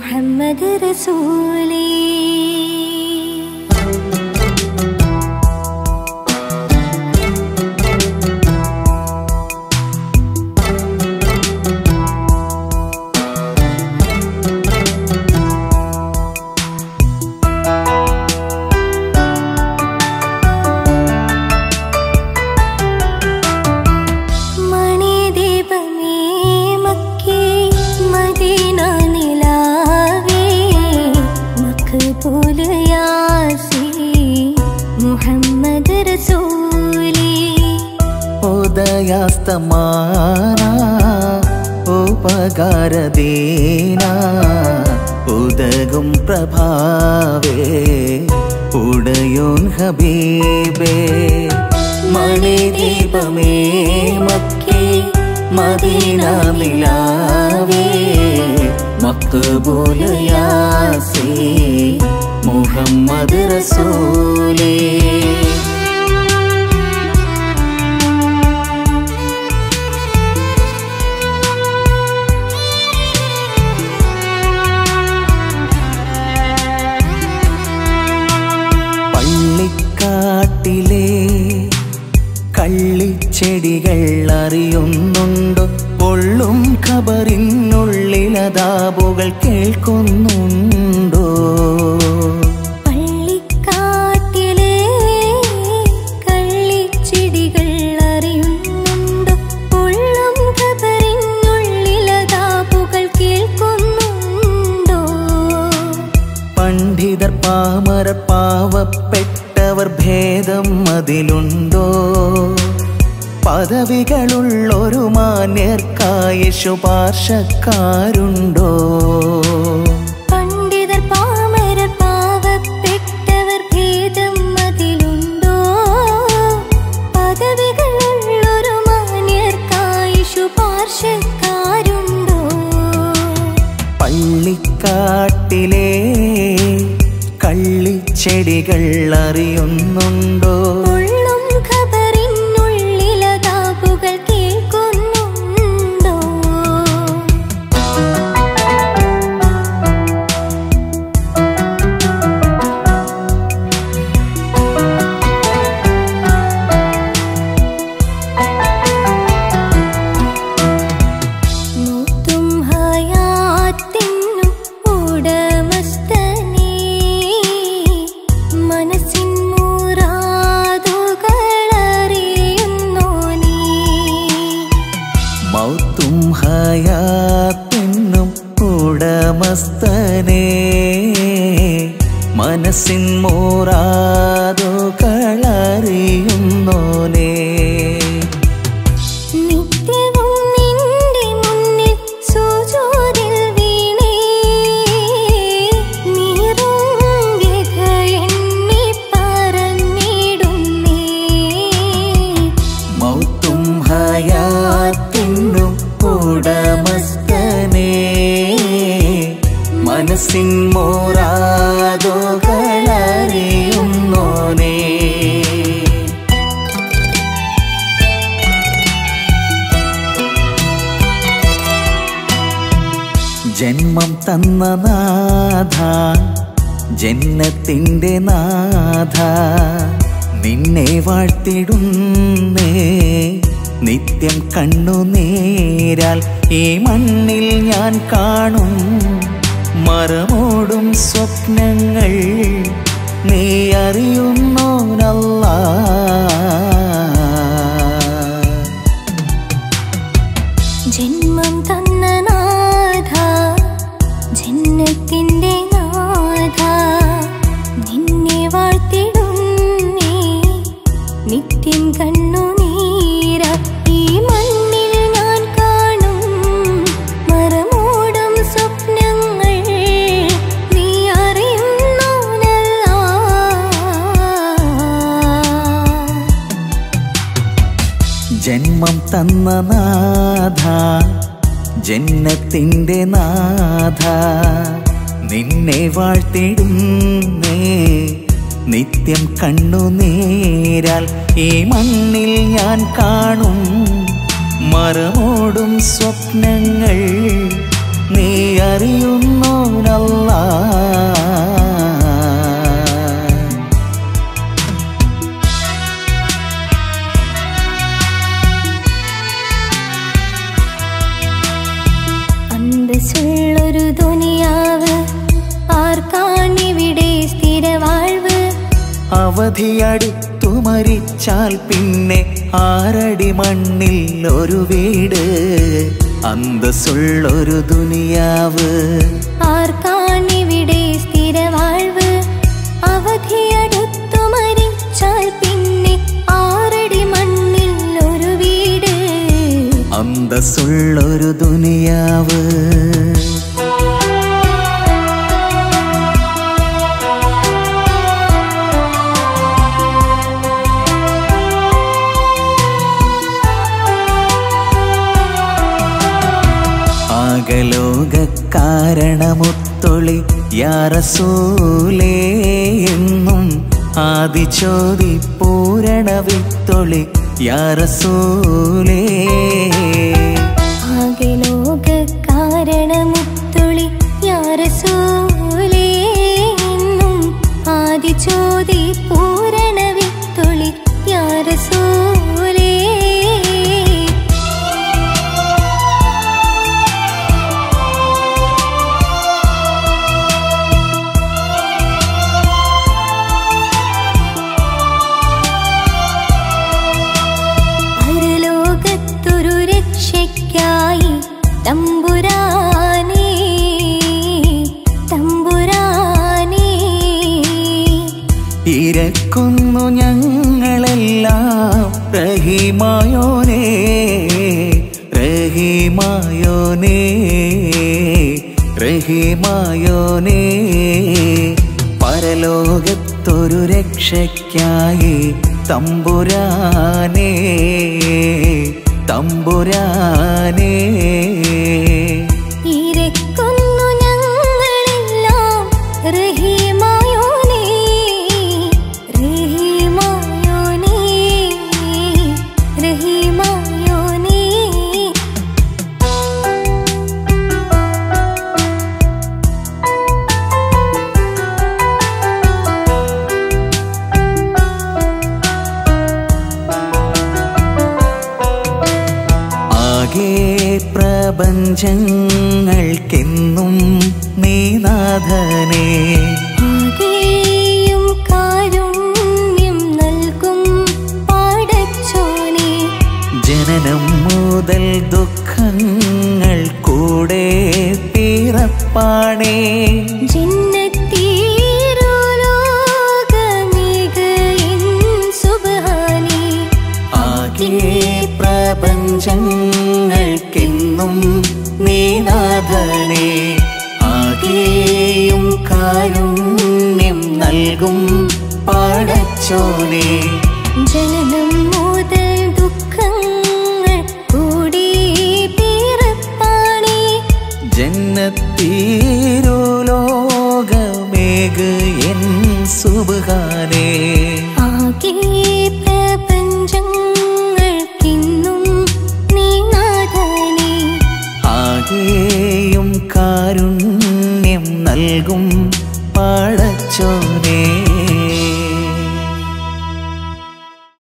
മുഹമ്മദ് റസൂലേ മണിദീപമേ മക്കേ മദീന നിലാവേ മഖബൂൽ യാസീ മുഹമ്മദ് റസൂലേ ഉദയാസ്തമാന ഉപകാരദീന ഉദകും പ്രഭാവേ ഉടയോൻ ഹബീബേ മണിദീപമേ മക്കേ മദീന നിലാവേ മക്ബൂൽ യാസീ മുഹമ്മദ് റസൂലേ പള്ളിക്കാട്ടിലെ കള്ളിച്ചെടികൾ അറിയുന്നുണ്ടോ പൊള്ളും ഖബറിനുള്ളിലതാബുകൾ കേൾക്കുന്നുണ്ടോ പള്ളിക്കാട്ടിലെ കള്ളിച്ചെടികൾ അറിയുന്നുണ്ടോ പൊള്ളും ഖബറിനുള്ളിലതാപുകൾ കേൾക്കുന്നുണ്ടോ പണ്ഡിതർ പാമര പാവപ്പെട്ടവർ ഭേദം അതിലുണ്ടോ പദവികളുള്ളൊരു മാന്യർക്കായ ശുപാർശക്കാരുണ്ടോ പണ്ഡിതർ പാമരർ പാവപ്പെട്ടവർ ഭേദം അതിലുണ്ടോ പദവികളുള്ളൊരു മാന്യർക്കായി ശുപാർശക്കാരുണ്ടോ പള്ളിക്കാട്ടിലെ കള്ളിച്ചെടികൾ അറിയുന്നുണ്ടോ പൊള്ളും ഖബറിനുള്ളിലതാപുകൾ കേൾക്കുന്നുണ്ടോ മുത്തും ഹയാത്തിനും ഉടമസ്ഥനേ മനസ്സിൻ മുറാദുകളറിയുന്നോനേ മൗത്തും ഹയാത്തിനും ഉടമസ്ഥനേ മനസ്സിൻ മോറാതുകളറിയുന്നോനേ നിത്യവും നിന്റെ മുന്നിൽ സുജൂദിൽ വീണേ നീറും വ്യഥ എണ്ണി പറഞ്ഞിടുന്നേ മൗത്തും ഹയാത്തിനും ഉടമസ്ഥനേ മനസ്സിൻ മോറാതുകളറിയുന്നോനേ ജന്മം തന്ന നാഥ ജന്നത്തിൻ്റെ നാഥ നിന്നെ വാഴ്ത്തിടുന്നേ നിത്യം കണ്ണുനീരാൽ ഈ മണ്ണിൽ ഞാൻ കാണും മറമോടും സ്വപ്നങ്ങൾ നീ അറിയുന്നോനല്ലാ ജന്മം തന്ന നാഥ ജന്നത്തിൻ്റെ നാഥ നിന്നെ വാഴ്ത്തിടുന്നേ നിത്യം കണ്ണുനീര ഈ മണ്ണിൽ ഞാൻ കാണും മറമൂടും സ്വപ്നങ്ങൾ നീ അറിയുന്നോനല്ലാ ജന്മം തന്ന നാഥ ജന്നത്തിൻ്റെ നാഥ നിന്നെ വാഴ്ത്തിടുന്നേ നിത്യം കണ്ണുനീരാൽ ഈ മണ്ണിൽ ഞാൻ കാണും മറമോടും സ്വപ്നങ്ങൾ നീ അറിയുന്നോനല്ല അന്തസ്സുള്ളൊരു ദുനിയാവ് ആർക്കാണിവിടെ സ്ഥിരവാഴ്വ് അവധിയടുത്തു മരിച്ചാൽ പിന്നെ ആറടി മണ്ണിൽ ഒരു വീട് അന്തസ്സുള്ളൊരു ദുനിയാവ് ആർക്കാണിവിടെ സ്ഥിരവാഴ്വ് അവധിയടുത്തു മരിച്ചാൽ പിന്നെ ആറടി മണ്ണിൽ ഒരു വീട് അന്തസ്സുള്ളൊരു ദുനിയാവ് ആകലോക കാരണമുത്തൊളി യാറസൂലേ എന്നും ആദിചോതി പൂരണ വിത്തൊളി യാറസൂലേ ആകെ ലോക കാരണമുത്തുളി യാരസൂലേ എന്നും ആദിചോതി പൂരണ വിത്തുളി യാരസൂലേ പരലോകത്തൊരു രക്ഷയ്ക്കായി തമ്പുരാനേ തമ്പുരാനേ ഇരക്കുന്നു ഞങ്ങളെല്ലാം റഹിമായോനേ റഹിമായോനേ റഹിമായോനേ പരലോകത്തൊരു രക്ഷയ്ക്കായി തമ്പുരാനേ തമ്പുരാനേ ഇരക്കുന്നു ഞങ്ങളെല്ലാം റഹീമായോനേ റഹീമായോനേ റഹീമായോനേ ആകെ പ്രപഞ്ചങ്ങൾക്കെന്നും നീനാഥനെ ആകെയും കാരുണ്യം നൽകും പാടച്ചോനെ ജനനം മുതൽ ദുഃഖങ്ങൾ കൂടെ പിറപ്പാണേ ജിന്നത്തീരുലോകമികയിൻ സുബ്ഹാനേ ആകെ പ്രപഞ്ചങ്ങൾക്കെന്നും നീനാഥനെ ആകെയും കാരുണ്യം നൽകും പാടച്ചോനെ ജനനം മുതൽ ദുഃഖങ്ങൾ കൂടി പിറപ്പാണേ ജന്നത്തീരുലോകമേക് എൻ സുബാനേ ആകെ പ്രപഞ്ചങ്ങൾക്കിന്നും നീ നാഥനേ ആകെയും കാരുണ്യം നൽകും പാടച്ചോനേ